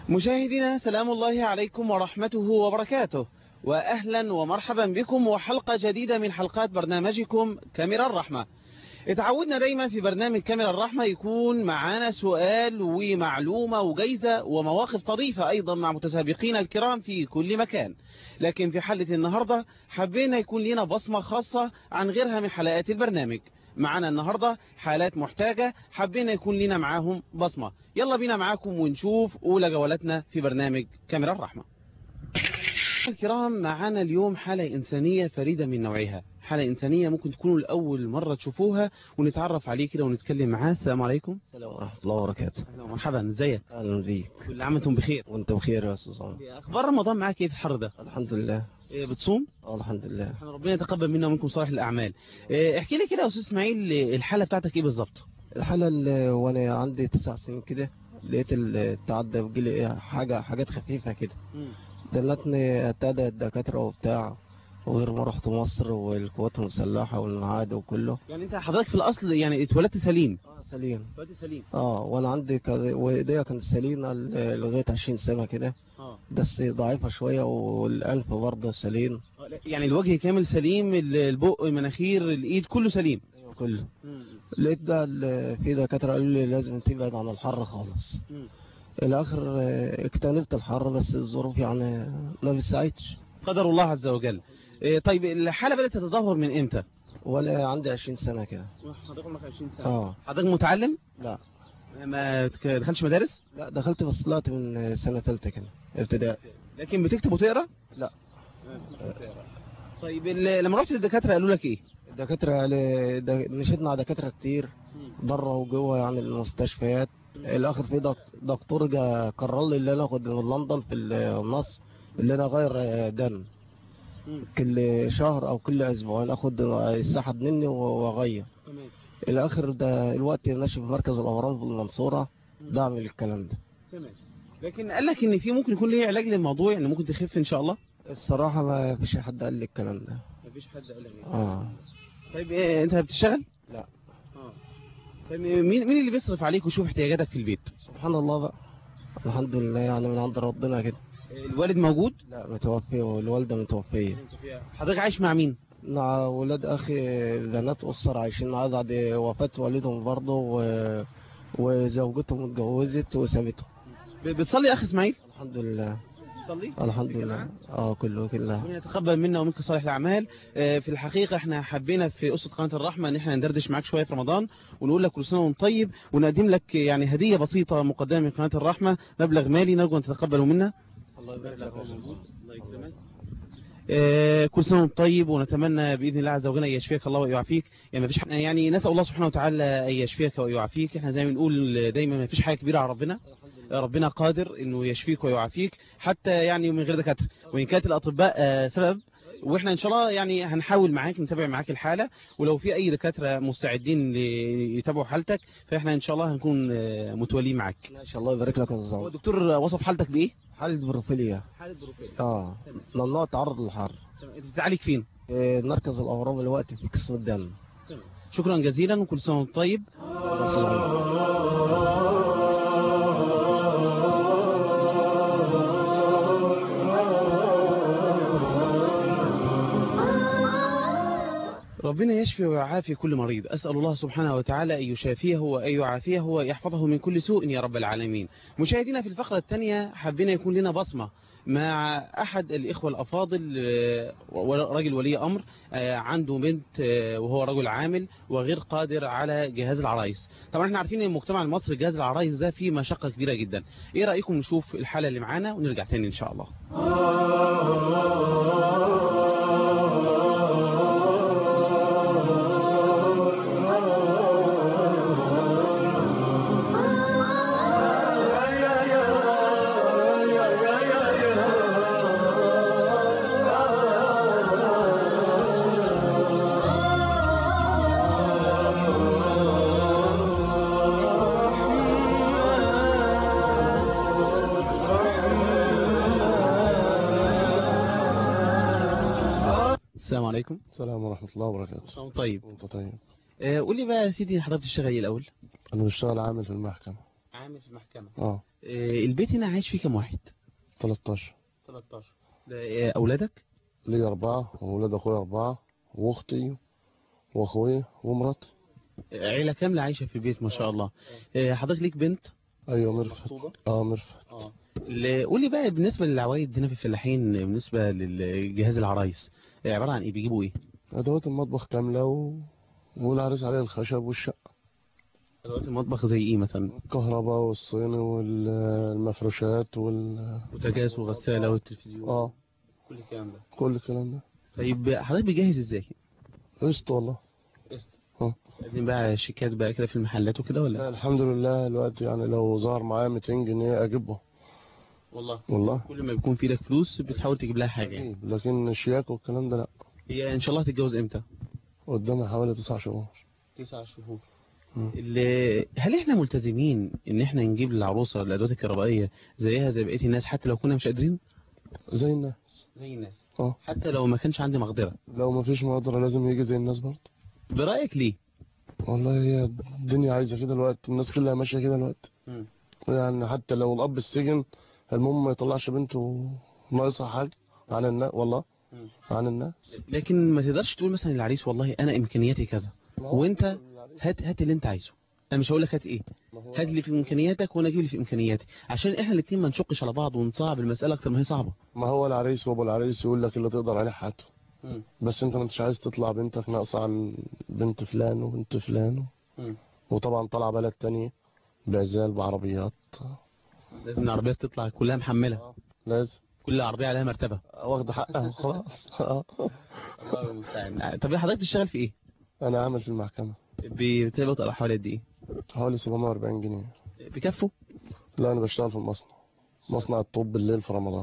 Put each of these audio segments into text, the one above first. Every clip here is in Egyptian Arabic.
مشاهدينا سلام الله عليكم ورحمته وبركاته وأهلا ومرحبا بكم وحلقة جديدة من حلقات برنامجكم كاميرا الرحمة اتعودنا دايما في برنامج كاميرا الرحمة يكون معانا سؤال ومعلومة وجايزة ومواقف طريفة أيضا مع متسابقين الكرام في كل مكان لكن في حلقة النهاردة حبينا يكون لنا بصمة خاصة عن غيرها من حلقات البرنامج معنا النهاردة حالات محتاجة حبينا يكون لنا معاهم بصمة يلا بينا معاكم ونشوف أولى جولاتنا في برنامج كاميرا الرحمة الكرام معانا اليوم حالة إنسانية فريدة من نوعها حالة إنسانية ممكن تكونوا لأول مرة تشوفوها ونتعرف عليه كده ونتكلم معاه السلام عليكم السلام ورحمة الله وبركاته أهلا ومرحبا ازيك أهلا بيك كل عام وانتم بخير وأنت بخير يا أستاذ عمر أخبار رمضان معاك ايه في الحر ده الحمد لله إيه بتصوم آه الحمد لله احنا ربنا يتقبل منا ومنكم صالح الأعمال إيه احكي لي كده يا أستاذ إسماعيل الحالة بتاعتك ايه بالظبط الحالة اللي وأنا عندي تسع سنين كده لقيت التعدى بيجيلي إيه حاجة حاجات خفيفة كده دلتني ابتدى الدكاترة وبتاع وغير ما رحت مصر والقوات المسلحة والمعاد وكله يعني انت حضرتك في الأصل يعني اتولدت سليم اه سليم اتولدت سليم اه وانا عندي ك... وايديا كانت سليمة ل- لغاية 20 سنة كده اه بس ضعيفة شوية والأنف برضه سليم يعني الوجه كامل سليم البق المناخير الإيد كله سليم أيوة كله لقيت بقى ال- في دكاترة قالوا لي لازم تبعد عن الحر خالص الاخر آه، اجتنبت الحر بس الظروف يعني ما بتساعدش قدر الله عز وجل إيه طيب الحالة بدأت تتدهور من امتى ولا عندي 20 سنة كده حضرتك عمرك 20 اه حضرتك متعلم لا ما تك- دخلتش مدارس لا دخلت بس طلعت من سنة ثالثة كده ابتداء لكن بتكتب وتقرا لا طيب ال- لما رحت للدكاتره قالوا لك ايه الدكاترة قال- د- مشيت مع دكاترة كتير بره وجوه يعني المستشفيات الاخر في دك- دكتور جا قرر لي اللي انا اخد من لندن في النص اللي انا اغير آه، دم كل شهر او كل اسبوعين اخد يسحب مني واغير تمام الاخر ده الوقت ماشي في مركز الاورام في المنصوره بعمل الكلام ده تمام لكن قال لك ان في ممكن يكون ليه علاج للموضوع ان ممكن تخف ان شاء الله الصراحه ما فيش حد قال لي الكلام ده مفيش حد قال لك اه طيب إيه انت بتشتغل لا اه طيب مين مين اللي بيصرف عليك ويشوف احتياجاتك في البيت سبحان الله بقى الحمد لله يعني من عند ربنا كده الوالد موجود لا متوفي والوالده متوفيه حضرتك عايش مع مين مع ولاد اخي بنات اسر عايشين معاه بعد وفاه والدهم برضه و... وزوجتهم اتجوزت وسابته ب- بتصلي يا اخي اسماعيل الحمد لله بتصلي الحمد لله اه كله كله ربنا يتقبل منا ومنك صالح الاعمال آه، في الحقيقه احنا حبينا في اسره قناه الرحمه ان احنا ندردش معاك شويه في رمضان ونقول لك كل سنه وانت طيب ونقدم لك يعني هديه بسيطه مقدمه من قناه الرحمه مبلغ مالي نرجو ان تتقبلوا منا الله يبارك لك يا أستاذ. الله يكرمك آه، كل سنه وانت طيب ونتمنى باذن الله عز وجل ان يشفيك الله ويعافيك يعني ما فيش يعني نسال الله سبحانه وتعالى ان يشفيك ويعافيك احنا زي ما بنقول دايما ما فيش حاجه كبيره على ربنا ربنا قادر انه يشفيك ويعافيك حتى يعني من غير دكاتره وان كانت الاطباء آه، سبب واحنا ان شاء الله يعني هنحاول معاك نتابع معاك الحاله ولو في اي دكاتره مستعدين ل- يتابعوا حالتك فاحنا ان شاء الله هنكون آه، متولين معاك ما شاء الله يبارك لك يا أستاذ هو عمر. الدكتور وصف حالتك بايه حالة بروفيليا حاله بروفيل اه ممنوع التعرض للحر انت بتتعالج فين في مركز الاورام الوقت في قسم الدم شكرا جزيلا وكل سنه وانت طيب الله يسلمك. ربنا يشفي ويعافي كل مريض أسأل الله سبحانه وتعالى أن يشافيه وأن يعافيه ويحفظه من كل سوء يا رب العالمين مشاهدينا في الفقرة الثانية حبينا يكون لنا بصمة مع أحد الإخوة الأفاضل آه، رجل ولي أمر آه، عنده بنت آه، وهو رجل عامل وغير قادر على جهاز العرايس طبعا احنا عارفين ان المجتمع المصري جهاز العرايس ده فيه مشقة كبيرة جدا ايه رأيكم نشوف الحالة اللي معانا ونرجع تاني ان شاء الله السلام عليكم السلام ورحمة الله وبركاته طيب وانت طيب آه، قول لي بقى يا سيدي حضرتك بتشتغل ايه الاول انا بشتغل عامل في المحكمة عامل عامل في المحكمة اه آه، البيت هنا عايش فيه كام واحد 13 13 ده آه، أولادك لي أربعة وولاد أخويا أربعة وأختي وأخويا ومراتي آه، عيلة كاملة عايشة في البيت ما شاء الله آه، حضرتك ليك بنت أيوة مرفت مخطوبة اه مرفت اه ال- قول لي بقى بالنسبة للعوايد هنا في الفلاحين بالنسبة للجهاز العرايس آه، عبارة عن ايه بيجيبوا ايه أدوات المطبخ كاملة و... والعريس عليه الخشب والشقة ادوات المطبخ زي ايه مثلا الكهرباء والصيني والمفروشات وال بوتاجاز وغسالة والتلفزيون اه كل الكلام ده كل الكلام ده طيب حضرتك بيجهز ازاي قشطة والله اه قدم بقى شيكات بقى كده في المحلات وكده ولا لا الحمد لله الوقت يعني لو ظهر معايا 200 جنيه أجيبه والله والله كل ما بيكون في ايدك فلوس بتحاول تجيب لها حاجة يعني. أجيب. لكن الشياك والكلام ده لا هي ان شاء الله هتتجوز امتى قدامي حوالي تسع شهور تسع شهور مم. اللي هل احنا ملتزمين ان احنا نجيب للعروسه الادوات الكهربائيه زيها زي بقيه الناس حتى لو كنا مش قادرين زي الناس زي الناس اه حتى لو ما كانش عندي مقدره لو ما فيش مقدرة لازم يجي زي الناس برضه برايك ليه والله هي الدنيا عايزة كده الوقت الناس كلها ماشية كده الوقت مم. يعني حتى لو الأب السجن المهم ما يطلعش بنته ناقصها حاجة عن الناس والله مم. عن الناس لكن ما تقدرش تقول مثلا للعريس والله انا امكانياتي كذا وانت هات هات اللي انت عايزه انا مش هقول لك هات ايه هات اللي في امكانياتك وانا اجيب اللي في امكانياتي عشان احنا الاثنين ما نشقش على بعض ونصعب المساله اكتر ما هي صعبه ما هو العريس وابو العريس يقول لك اللي تقدر عليه حاجته مم. بس انت ما انتش عايز تطلع بنتك ناقصة عن بنت فلان وبنت فلان مم. وطبعا طلع بلد تانية بعزال بعربيات لازم العربيات تطلع كلها محمله لازم كل عربيه عليها مرتبه واخد حقها وخلاص آه. الله المستعان طب حضرتك بتشتغل في ايه انا عامل في المحكمة بتقبض حوالي قد ايه حوالي 740 جنيه بكفوا لا انا بشتغل في المصنع مصنع الطب بالليل في رمضان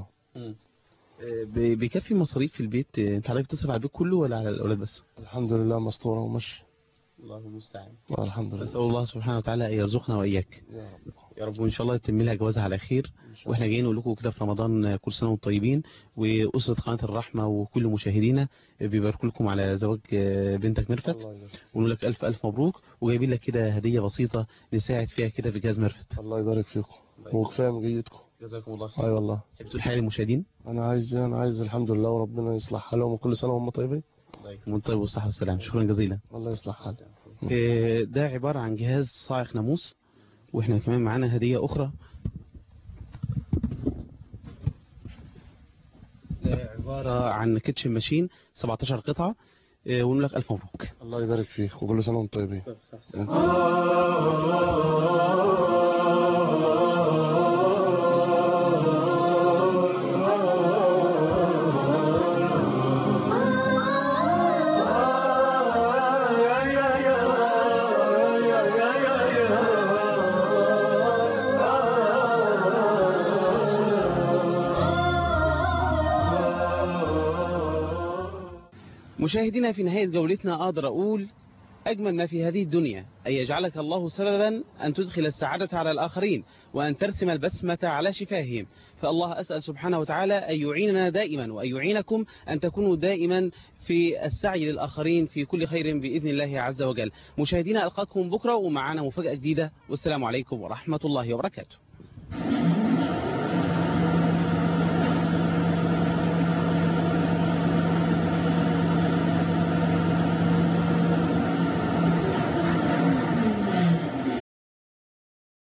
ب- بيكفي مصاريف في البيت انت حضرتك بتصرف على البيت كله ولا على الاولاد بس الحمد لله مستورة ومشي الله المستعان آه، الحمد لله نسال الله سبحانه وتعالى ان يرزقنا واياك يا رب يا رب وان شاء الله يتم لها جوازها على خير واحنا جايين نقول لكم كده في رمضان كل سنه وانتم طيبين واسره قناه الرحمه وكل مشاهدينا بيباركوا لكم على زواج بنتك ميرفت الله يبارك ونقول لك الف الف مبروك وجايبين لك كده هديه بسيطه نساعد فيها كده في جهاز ميرفت الله يبارك فيكم وكفايه مجيتكم جزاكم الله اي والله تحب تقول حاجه للمشاهدين انا عايز انا عايز الحمد لله وربنا يصلح حالهم وكل سنه وهم طيبين من طيب والصحه والسلام شكرا جزيلا الله يصلح حالهم إيه، ده عبارة عن جهاز صاعق ناموس واحنا كمان معانا هدية أخرى ده عبارة عن كيتشن ماشين 17 قطعة إيه، ونقول لك ألف مبروك الله يبارك فيك وكل سنه وانتم طيبين مشاهدينا في نهاية جولتنا أقدر أقول أجمل ما في هذه الدنيا أن يجعلك الله سببا أن تدخل السعادة على الآخرين وأن ترسم البسمة على شفاههم فالله أسأل سبحانه وتعالى أن يعيننا دائما وأن يعينكم أن تكونوا دائما في السعي للآخرين في كل خير بإذن الله عز وجل مشاهدينا ألقاكم بكرة ومعنا مفاجأة جديدة والسلام عليكم ورحمة الله وبركاته